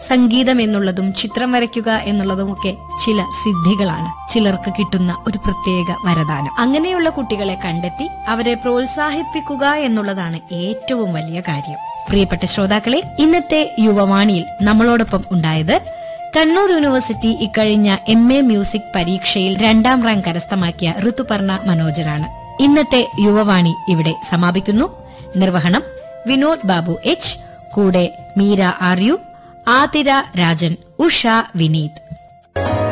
സംഗീതം എന്നുള്ളതും ചിത്രം വരയ്ക്കുക എന്നുള്ളതുമൊക്കെ ചില സിദ്ധികളാണ് ചിലർക്ക് കിട്ടുന്ന ഒരു പ്രത്യേക വരദാനം അങ്ങനെയുള്ള കുട്ടികളെ കണ്ടെത്തി അവരെ പ്രോത്സാഹിപ്പിക്കുക എന്നുള്ളതാണ് ഏറ്റവും വലിയ കാര്യം പ്രിയപ്പെട്ട ശ്രോതാക്കളെ ഇന്നത്തെ യുവവാണിയിൽ നമ്മളോടൊപ്പം ഉണ്ടായത് കണ്ണൂർ യൂണിവേഴ്സിറ്റി ഇക്കഴിഞ്ഞ എം എ മ്യൂസിക് പരീക്ഷയിൽ രണ്ടാം റാങ്ക് കരസ്ഥമാക്കിയ ഋതുപർണ മനോജരാണ് ഇന്നത്തെ യുവവാണി ഇവിടെ സമാപിക്കുന്നു നിർവഹണം വിനോദ് ബാബു എച്ച് കൂടെ മീര ആർ യു ആതിര രാജൻ ഉഷ വിനീത്